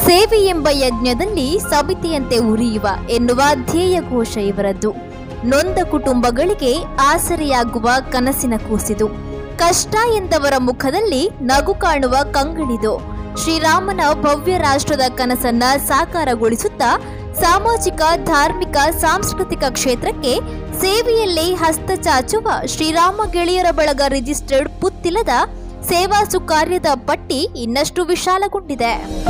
ಸೇವೆ ಎಂಬ ಯಜ್ಞದಲ್ಲಿ ಸವಿತೆಯಂತೆ ಉರಿಯುವ ಎನ್ನುವ ಧ್ಯೇಯ ಘೋಷ ಇವರದ್ದು ನೊಂದ ಕುಟುಂಬಗಳಿಗೆ ಆಸರೆಯಾಗುವ ಕನಸಿನ ಕೂಸಿದು ಕಷ್ಟ ಎಂದವರ ಮುಖದಲ್ಲಿ ನಗು ಕಾಣುವ ಕಂಗಳಿದು ಶ್ರೀರಾಮನ ಭವ್ಯ ರಾಷ್ಟ್ರದ ಕನಸನ್ನ ಸಾಕಾರಗೊಳಿಸುತ್ತಾ ಸಾಮಾಜಿಕ ಧಾರ್ಮಿಕ ಸಾಂಸ್ಕೃತಿಕ ಕ್ಷೇತ್ರಕ್ಕೆ ಸೇವೆಯಲ್ಲಿ ಹಸ್ತಚಾಚುವ ಶ್ರೀರಾಮ ಗೆಳೆಯರ ಬಳಗ ರಿಜಿಸ್ಟರ್ಡ್ ಪುತ್ತಿಲದ ಸೇವಾ ಸುಕಾರ್ಯದ ಪಟ್ಟಿ ಇನ್ನಷ್ಟು ವಿಶಾಲಗೊಂಡಿದೆ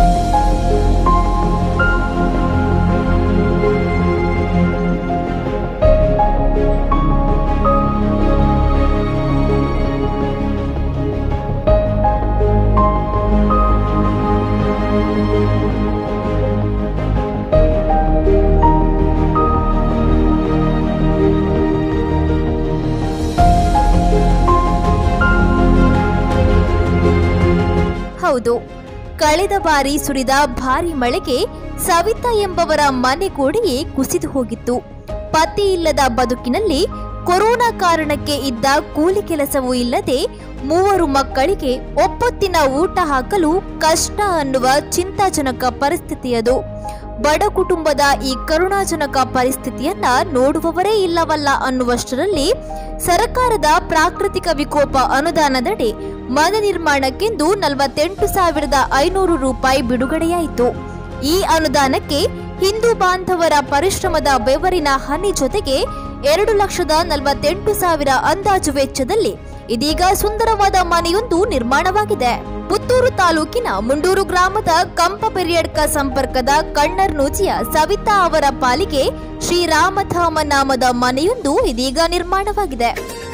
ಹೌದು ಕಳೆದ ಬಾರಿ ಸುರಿದ ಭಾರಿ ಮಳೆಗೆ ಸವಿತಾ ಎಂಬವರ ಮನೆ ಗೋಡೆಯೇ ಕುಸಿದು ಹೋಗಿತ್ತು ಪತಿ ಇಲ್ಲದ ಬದುಕಿನಲ್ಲಿ ಕೊರೋನಾ ಕಾರಣಕ್ಕೆ ಇದ್ದ ಕೂಲಿ ಕೆಲಸವೂ ಇಲ್ಲದೆ ಮೂವರು ಮಕ್ಕಳಿಗೆ ಒಪ್ಪೊತ್ತಿನ ಊಟ ಹಾಕಲು ಕಷ್ಟ ಅನ್ನುವ ಚಿಂತಾಜನಕ ಪರಿಸ್ಥಿತಿಯದು ಬಡ ಕುಟುಂಬದ ಈ ಕರುಣಾಜನಕ ಪರಿಸ್ಥಿತಿಯನ್ನ ನೋಡುವವರೇ ಇಲ್ಲವಲ್ಲ ಅನ್ನುವಷ್ಟರಲ್ಲಿ ಸರ್ಕಾರದ ಪ್ರಾಕೃತಿಕ ವಿಕೋಪ ಅನುದಾನದಡಿ ಮನೆ ನಿರ್ಮಾಣಕ್ಕೆಂದು ನಲವತ್ತೆಂಟು ಸಾವಿರದ ಐನೂರು ರೂಪಾಯಿ ಬಿಡುಗಡೆಯಾಯಿತು ಈ ಅನುದಾನಕ್ಕೆ ಹಿಂದೂ ಬಾಂಧವರ ಪರಿಶ್ರಮದ ಬೆವರಿನ ಹನಿ ಜೊತೆಗೆ ಎರಡು ಲಕ್ಷದ ನಲವತ್ತೆಂಟು ಸಾವಿರ ಅಂದಾಜು ವೆಚ್ಚದಲ್ಲಿ ಇದೀಗ ಸುಂದರವಾದ ಮನೆಯೊಂದು ನಿರ್ಮಾಣವಾಗಿದೆ ಪುತ್ತೂರು ತಾಲೂಕಿನ ಮುಂಡೂರು ಗ್ರಾಮದ ಕಂಪ ಪೆರಿಯಡ್ಕ ಸಂಪರ್ಕದ ಕಣ್ಣರ್ ನೂಜಿಯ ಸವಿತಾ ಅವರ ಪಾಲಿಗೆ ಶ್ರೀರಾಮಧಾಮ ನಾಮದ ಮನೆಯೊಂದು ಇದೀಗ ನಿರ್ಮಾಣವಾಗಿದೆ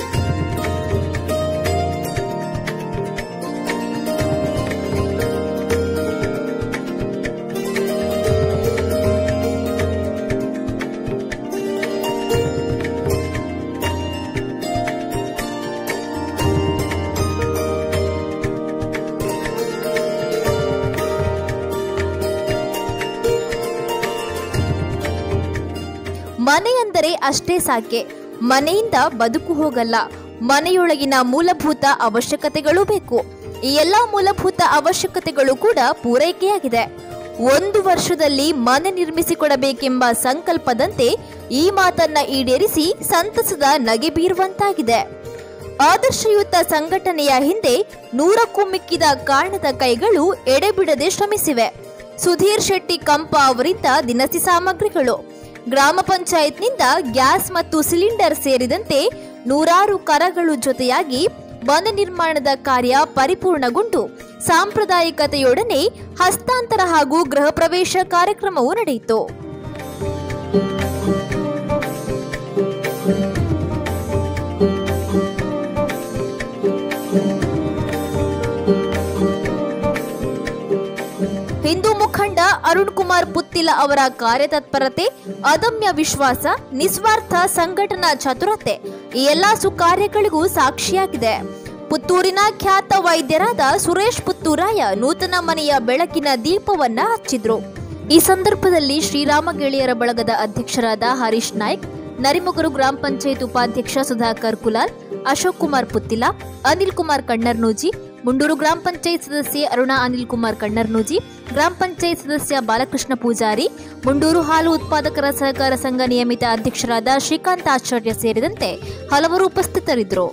ಮನೆ ಅಂದರೆ ಅಷ್ಟೇ ಸಾಕೆ ಮನೆಯಿಂದ ಬದುಕು ಹೋಗಲ್ಲ ಮನೆಯೊಳಗಿನ ಮೂಲಭೂತ ಅವಶ್ಯಕತೆಗಳು ಬೇಕು ಈ ಎಲ್ಲಾ ಮೂಲಭೂತ ಅವಶ್ಯಕತೆಗಳು ಕೂಡ ಪೂರೈಕೆಯಾಗಿದೆ ಒಂದು ವರ್ಷದಲ್ಲಿ ಮನೆ ನಿರ್ಮಿಸಿಕೊಡಬೇಕೆಂಬ ಸಂಕಲ್ಪದಂತೆ ಈ ಮಾತನ್ನ ಈಡೇರಿಸಿ ಸಂತಸದ ನಗೆ ಬೀರುವಂತಾಗಿದೆ ಆದರ್ಶಯುತ ಸಂಘಟನೆಯ ಹಿಂದೆ ನೂರಕ್ಕೂ ಮಿಕ್ಕಿದ ಕಾರಣದ ಕೈಗಳು ಎಡೆಬಿಡದೆ ಶ್ರಮಿಸಿವೆ ಸುಧೀರ್ ಶೆಟ್ಟಿ ಕಂಪ ಅವರಿಂದ ದಿನಸಿ ಸಾಮಗ್ರಿಗಳು ಗ್ರಾಮ ಪಂಚಾಯತ್ನಿಂದ ಗ್ಯಾಸ್ ಮತ್ತು ಸಿಲಿಂಡರ್ ಸೇರಿದಂತೆ ನೂರಾರು ಕರಗಳು ಜೊತೆಯಾಗಿ ಮನೆ ನಿರ್ಮಾಣದ ಕಾರ್ಯ ಪರಿಪೂರ್ಣಗೊಂಡು ಸಾಂಪ್ರದಾಯಿಕತೆಯೊಡನೆ ಹಸ್ತಾಂತರ ಹಾಗೂ ಗೃಹ ಪ್ರವೇಶ ಕಾರ್ಯಕ್ರಮವು ನಡೆಯಿತು ಹಿಂದೂ ಮುಖಂಡ ಅರುಣ್ ಕುಮಾರ್ ಪುತ್ತಿಲ ಅವರ ಕಾರ್ಯತತ್ಪರತೆ ಅದಮ್ಯ ವಿಶ್ವಾಸ ನಿಸ್ವಾರ್ಥ ಸಂಘಟನಾ ಚತುರತೆ ಈ ಎಲ್ಲಾ ಸುಕಾರ್ಯಗಳಿಗೂ ಸಾಕ್ಷಿಯಾಗಿದೆ ಪುತ್ತೂರಿನ ಖ್ಯಾತ ವೈದ್ಯರಾದ ಸುರೇಶ್ ಪುತ್ತೂರಾಯ ನೂತನ ಮನೆಯ ಬೆಳಕಿನ ದೀಪವನ್ನ ಹಚ್ಚಿದ್ರು ಈ ಸಂದರ್ಭದಲ್ಲಿ ಶ್ರೀರಾಮ ಗೆಳೆಯರ ಬಳಗದ ಅಧ್ಯಕ್ಷರಾದ ಹರೀಶ್ ನಾಯ್ಕ್ ನರಿಮೊಗರು ಗ್ರಾಮ ಪಂಚಾಯತ್ ಉಪಾಧ್ಯಕ್ಷ ಸುಧಾಕರ್ ಕುಲಾಲ್ ಅಶೋಕ್ ಕುಮಾರ್ ಪುತ್ತಿಲ ಅನಿಲ್ ಕುಮಾರ್ ಕಣ್ಣರ್ನೂಜಿ ಮುಂಡೂರು ಗ್ರಾಮ ಪಂಚಾಯತ್ ಸದಸ್ಯೆ ಅರುಣಾ ಅನಿಲ್ ಕುಮಾರ್ ಕಣ್ಣರ್ನೂಜಿ ಗ್ರಾಮ ಪಂಚಾಯತ್ ಸದಸ್ಯ ಬಾಲಕೃಷ್ಣ ಪೂಜಾರಿ ಮುಂಡೂರು ಹಾಲು ಉತ್ಪಾದಕರ ಸಹಕಾರ ಸಂಘ ನಿಯಮಿತ ಅಧ್ಯಕ್ಷರಾದ ಶ್ರೀಕಾಂತ್ ಆಚಾರ್ಯ ಸೇರಿದಂತೆ ಹಲವರು ಉಪಸ್ಥಿತರಿದ್ದರು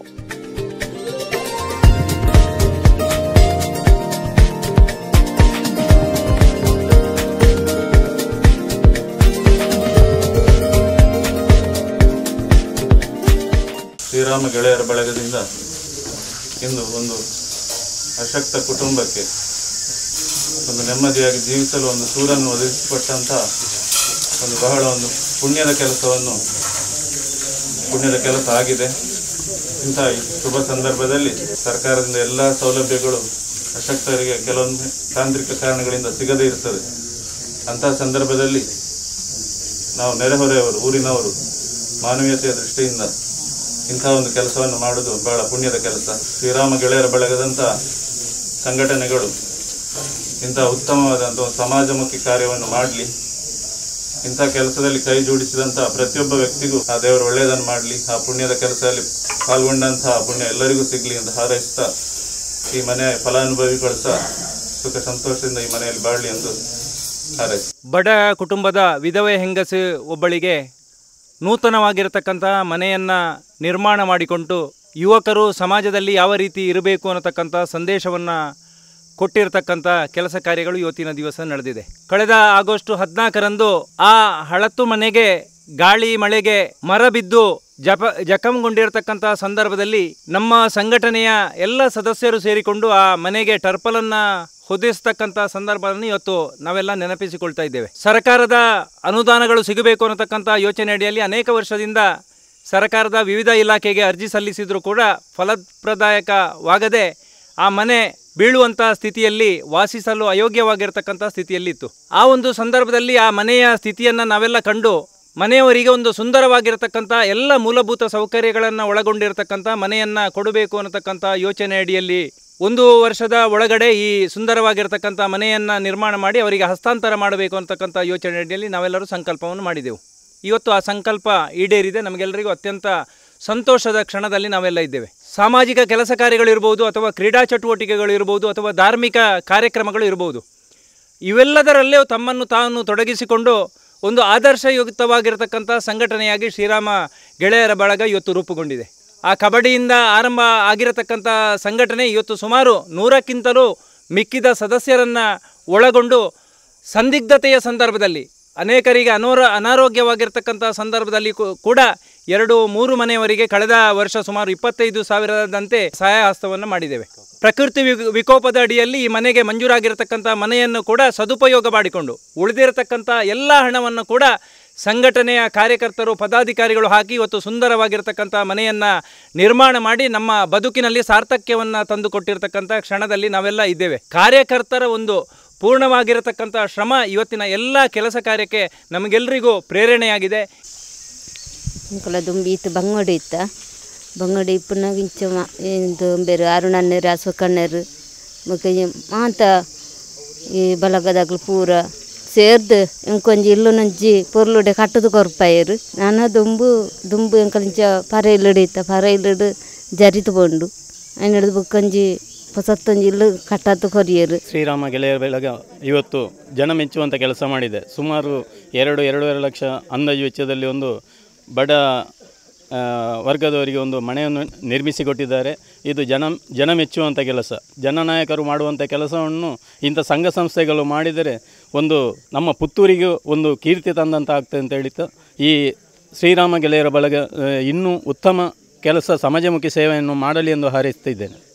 ಶ್ರೀರಾಮ ಗೆಳೆಯರ ಬಳಗದಿಂದ ಇಂದು ಒಂದು ಅಶಕ್ತ ಕುಟುಂಬಕ್ಕೆ ಒಂದು ನೆಮ್ಮದಿಯಾಗಿ ಜೀವಿಸಲು ಒಂದು ಸೂರನ್ನು ಒದಗಿಸಿಕೊಟ್ಟಂಥ ಒಂದು ಬಹಳ ಒಂದು ಪುಣ್ಯದ ಕೆಲಸವನ್ನು ಪುಣ್ಯದ ಕೆಲಸ ಆಗಿದೆ ಇಂಥ ಈ ಶುಭ ಸಂದರ್ಭದಲ್ಲಿ ಸರ್ಕಾರದಿಂದ ಎಲ್ಲ ಸೌಲಭ್ಯಗಳು ಅಶಕ್ತರಿಗೆ ಕೆಲವೊಂದು ತಾಂತ್ರಿಕ ಕಾರಣಗಳಿಂದ ಸಿಗದೇ ಇರ್ತದೆ ಅಂತಹ ಸಂದರ್ಭದಲ್ಲಿ ನಾವು ನೆರೆಹೊರೆಯವರು ಊರಿನವರು ಮಾನವೀಯತೆಯ ದೃಷ್ಟಿಯಿಂದ ಇಂಥ ಒಂದು ಕೆಲಸವನ್ನು ಮಾಡುವುದು ಬಹಳ ಪುಣ್ಯದ ಕೆಲಸ ಶ್ರೀರಾಮ ಗೆಳೆಯರ ಬಳಗದಂಥ ಸಂಘಟನೆಗಳು ಇಂಥ ಉತ್ತಮವಾದಂಥ ಒಂದು ಸಮಾಜಮುಖಿ ಕಾರ್ಯವನ್ನು ಮಾಡಲಿ ಇಂಥ ಕೆಲಸದಲ್ಲಿ ಕೈ ಜೋಡಿಸಿದಂಥ ಪ್ರತಿಯೊಬ್ಬ ವ್ಯಕ್ತಿಗೂ ಆ ದೇವರು ಒಳ್ಳೆಯದನ್ನು ಮಾಡಲಿ ಆ ಪುಣ್ಯದ ಕೆಲಸದಲ್ಲಿ ಪಾಲ್ಗೊಂಡಂತಹ ಪುಣ್ಯ ಎಲ್ಲರಿಗೂ ಸಿಗಲಿ ಅಂತ ಹಾರೈಸ್ತಾ ಈ ಮನೆಯ ಫಲಾನುಭವಿಗಳು ಸಹ ಸುಖ ಸಂತೋಷದಿಂದ ಈ ಮನೆಯಲ್ಲಿ ಬಾಳಲಿ ಎಂದು ಹಾರೈಸಿ ಬಡ ಕುಟುಂಬದ ವಿಧವೆ ಹೆಂಗಸು ಒಬ್ಬಳಿಗೆ ನೂತನವಾಗಿರತಕ್ಕಂಥ ಮನೆಯನ್ನು ನಿರ್ಮಾಣ ಮಾಡಿಕೊಂಡು ಯುವಕರು ಸಮಾಜದಲ್ಲಿ ಯಾವ ರೀತಿ ಇರಬೇಕು ಅನ್ನತಕ್ಕಂಥ ಸಂದೇಶವನ್ನು ಕೊಟ್ಟಿರತಕ್ಕಂಥ ಕೆಲಸ ಕಾರ್ಯಗಳು ಇವತ್ತಿನ ದಿವಸ ನಡೆದಿದೆ ಕಳೆದ ಆಗಸ್ಟ್ ಹದಿನಾಲ್ಕರಂದು ಆ ಹಳತ್ತು ಮನೆಗೆ ಗಾಳಿ ಮಳೆಗೆ ಮರ ಬಿದ್ದು ಜಪ ಜಖಂಗೊಂಡಿರತಕ್ಕಂಥ ಸಂದರ್ಭದಲ್ಲಿ ನಮ್ಮ ಸಂಘಟನೆಯ ಎಲ್ಲ ಸದಸ್ಯರು ಸೇರಿಕೊಂಡು ಆ ಮನೆಗೆ ಟರ್ಪಲನ್ನು ಹೊದಿಸ್ತಕ್ಕಂಥ ಸಂದರ್ಭವನ್ನು ಇವತ್ತು ನಾವೆಲ್ಲ ನೆನಪಿಸಿಕೊಳ್ತಾ ಇದ್ದೇವೆ ಸರ್ಕಾರದ ಅನುದಾನಗಳು ಸಿಗಬೇಕು ಅನ್ನತಕ್ಕಂಥ ಯೋಚನೆ ಅಡಿಯಲ್ಲಿ ಅನೇಕ ವರ್ಷದಿಂದ ಸರ್ಕಾರದ ವಿವಿಧ ಇಲಾಖೆಗೆ ಅರ್ಜಿ ಸಲ್ಲಿಸಿದರೂ ಕೂಡ ಫಲಪ್ರದಾಯಕವಾಗದೆ ಆ ಮನೆ ಬೀಳುವಂಥ ಸ್ಥಿತಿಯಲ್ಲಿ ವಾಸಿಸಲು ಅಯೋಗ್ಯವಾಗಿರ್ತಕ್ಕಂಥ ಸ್ಥಿತಿಯಲ್ಲಿತ್ತು ಆ ಒಂದು ಸಂದರ್ಭದಲ್ಲಿ ಆ ಮನೆಯ ಸ್ಥಿತಿಯನ್ನು ನಾವೆಲ್ಲ ಕಂಡು ಮನೆಯವರಿಗೆ ಒಂದು ಸುಂದರವಾಗಿರತಕ್ಕಂಥ ಎಲ್ಲ ಮೂಲಭೂತ ಸೌಕರ್ಯಗಳನ್ನು ಒಳಗೊಂಡಿರತಕ್ಕಂಥ ಮನೆಯನ್ನು ಕೊಡಬೇಕು ಅನ್ನತಕ್ಕಂಥ ಯೋಚನೆ ಅಡಿಯಲ್ಲಿ ಒಂದು ವರ್ಷದ ಒಳಗಡೆ ಈ ಸುಂದರವಾಗಿರತಕ್ಕಂಥ ಮನೆಯನ್ನು ನಿರ್ಮಾಣ ಮಾಡಿ ಅವರಿಗೆ ಹಸ್ತಾಂತರ ಮಾಡಬೇಕು ಅಂತಕ್ಕಂಥ ಯೋಚನೆ ಅಡಿಯಲ್ಲಿ ನಾವೆಲ್ಲರೂ ಸಂಕಲ್ಪವನ್ನು ಮಾಡಿದೆವು ಇವತ್ತು ಆ ಸಂಕಲ್ಪ ಈಡೇರಿದೆ ನಮಗೆಲ್ಲರಿಗೂ ಅತ್ಯಂತ ಸಂತೋಷದ ಕ್ಷಣದಲ್ಲಿ ನಾವೆಲ್ಲ ಇದ್ದೇವೆ ಸಾಮಾಜಿಕ ಕೆಲಸ ಕಾರ್ಯಗಳಿರ್ಬೋದು ಅಥವಾ ಕ್ರೀಡಾ ಚಟುವಟಿಕೆಗಳು ಇರ್ಬೋದು ಅಥವಾ ಧಾರ್ಮಿಕ ಕಾರ್ಯಕ್ರಮಗಳು ಇರ್ಬೋದು ಇವೆಲ್ಲದರಲ್ಲೇ ತಮ್ಮನ್ನು ತಾನು ತೊಡಗಿಸಿಕೊಂಡು ಒಂದು ಆದರ್ಶಯುಕ್ತವಾಗಿರತಕ್ಕಂಥ ಸಂಘಟನೆಯಾಗಿ ಶ್ರೀರಾಮ ಗೆಳೆಯರ ಬಳಗ ಇವತ್ತು ರೂಪುಗೊಂಡಿದೆ ಆ ಕಬಡ್ಡಿಯಿಂದ ಆರಂಭ ಆಗಿರತಕ್ಕಂಥ ಸಂಘಟನೆ ಇವತ್ತು ಸುಮಾರು ನೂರಕ್ಕಿಂತಲೂ ಮಿಕ್ಕಿದ ಸದಸ್ಯರನ್ನು ಒಳಗೊಂಡು ಸಂದಿಗ್ಧತೆಯ ಸಂದರ್ಭದಲ್ಲಿ ಅನೇಕರಿಗೆ ಅನೋರ ಅನಾರೋಗ್ಯವಾಗಿರ್ತಕ್ಕಂಥ ಸಂದರ್ಭದಲ್ಲಿ ಕೂ- ಕೂಡ ಎರಡು ಮೂರು ಮನೆಯವರಿಗೆ ಕಳೆದ ವರ್ಷ ಸುಮಾರು ಇಪ್ಪತ್ತೈದು ಸಾವಿರದಂತೆ ಸಹಾಯ ಹಸ್ತವನ್ನು ಮಾಡಿದ್ದೇವೆ ಪ್ರಕೃತಿ ವಿ- ವಿಕೋಪದ ಅಡಿಯಲ್ಲಿ ಈ ಮನೆಗೆ ಮಂಜೂರಾಗಿರತಕ್ಕಂಥ ಮನೆಯನ್ನು ಕೂಡ ಸದುಪಯೋಗ ಮಾಡಿಕೊಂಡು ಉಳಿದಿರತಕ್ಕಂಥ ಎಲ್ಲ ಹಣವನ್ನು ಕೂಡ ಸಂಘಟನೆಯ ಕಾರ್ಯಕರ್ತರು ಪದಾಧಿಕಾರಿಗಳು ಹಾಕಿ ಇವತ್ತು ಸುಂದರವಾಗಿರ್ತಕ್ಕಂಥ ಮನೆಯನ್ನು ನಿರ್ಮಾಣ ಮಾಡಿ ನಮ್ಮ ಬದುಕಿನಲ್ಲಿ ಸಾರ್ಥಕ್ಯವನ್ನು ತಂದುಕೊಟ್ಟಿರ್ತಕ್ಕಂಥ ಕ್ಷಣದಲ್ಲಿ ನಾವೆಲ್ಲ ಇದ್ದೇವೆ ಕಾರ್ಯಕರ್ತರ ಒಂದು ಪೂರ್ಣವಾಗಿರತಕ್ಕಂಥ ಶ್ರಮ ಇವತ್ತಿನ ಎಲ್ಲ ಕೆಲಸ ಕಾರ್ಯಕ್ಕೆ ನಮಗೆಲ್ಲರಿಗೂ ಪ್ರೇರಣೆಯಾಗಿದೆ ಇಂಕಲ ದುಂಬಿ ಇತ್ತು ಬಂಗಡಿ ಇತ್ತ ಬಂಗಡಿ ಇಪ್ಪನಾಗ ಇಂಚ ಮಾ- ಇದು ಬೇರೆ ಅರುಣನ್ನೇರು ಅಶೋಕಣ್ಣರು ಮತ್ತೆ ಈ ಮಾತ ಈ ಬಲಗದಾಗ್ಲು ಪೂರ ಸೇರ್ದು ಇಂಕೊಂಜಿ ಇಲ್ಲು ನಂಜಿ ಪೊರ್ಲುಡೆ ಕಟ್ಟದು ಕೊರ್ಪಾಯರು ನಾನು ದುಂಬು ದುಂಬು ಎಂಕಲ್ ಇಂಚ ಪರೆ ಇಲ್ಲಿಡು ಇತ್ತ ಪರೆ ಇಲ್ಲಿಡು ಜರಿತು ಬಂಡು ಅನ್ನಿಡ್ದು ಬುಕ್ಕಂಜಿ ಹೊಸತ್ತೊಂಜಿ ಇಲ್ಲು ಕಟ್ಟತ್ತು ಕೊರಿಯರು ಶ್ರೀರಾಮ ಗೆಳೆಯರ ಬೆಳಗ ಇವತ್ತು ಜನ ಮೆಚ್ಚುವಂಥ ಕೆಲಸ ಮಾಡಿದೆ ಸುಮಾರು ಎರಡು ಎರಡೂವರೆ ಲಕ್ಷ ಅಂದಾಜು ವೆಚ್ಚದಲ್ಲಿ ಒಂದು ಬಡ ಆ, ವರ್ಗದವರಿಗೆ ಒಂದು ಮನೆಯನ್ನು ನಿರ್ಮಿಸಿಕೊಟ್ಟಿದ್ದಾರೆ ಇದು ಜನ ಜನ ಮೆಚ್ಚುವಂಥ ಕೆಲಸ ಜನನಾಯಕರು ಮಾಡುವಂಥ ಕೆಲಸವನ್ನು ಇಂಥ ಸಂಘ ಸಂಸ್ಥೆಗಳು ಮಾಡಿದರೆ ಒಂದು ನಮ್ಮ ಪುತ್ತೂರಿಗೂ ಒಂದು ಕೀರ್ತಿ ತಂದಂತ ಆಗ್ತದೆ ಅಂತ ಹೇಳಿತು ಈ ಶ್ರೀರಾಮ ಗೆಳೆಯರ ಬಳಗ ಆ, ಇನ್ನೂ ಉತ್ತಮ ಕೆಲಸ ಸಮಾಜಮುಖಿ ಸೇವೆಯನ್ನು ಮಾಡಲಿ ಎಂದು ಹಾರೈಸ್ತಿದ್ದೇನೆ